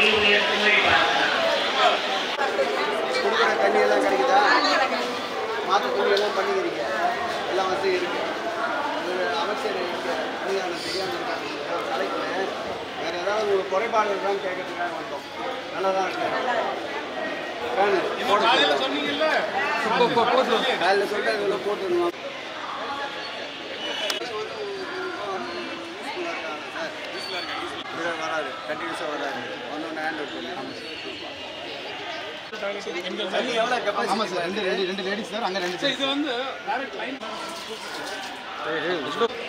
குடிக்கிற தண்ணி எல்லாம் கிடைக்குதா மாற்று துணி எல்லாம் பண்ணிக்கிறீங்க எல்லாம் வசதி இருக்கு ஒரு அமைச்சர் இங்க பணியாளர் தெரியாமல் இருக்காங்க தலைக்கு வேற ஏதாவது ஒரு குறைபாடு இருக்கான்னு கேட்கறதுக்காக வந்தோம் நல்லா தான் இருக்கு ஃபேனு போட காலையில் சொன்னீங்கல்ல காலையில் சொல்லிட்டு அதில் போட்டுருந்தோம் வராது கண்டினியூஸாக வராது வந்தோடனே ஹேண்ட் அவுட் பண்ணி தண்ணி எவ்வளோ கெப்பாசிட்டி ஆமாம் சார் ரெண்டு ரெண்டு ரெண்டு லேடிஸ் சார் அங்கே ரெண்டு இது வந்து டைரக்ட் லைன்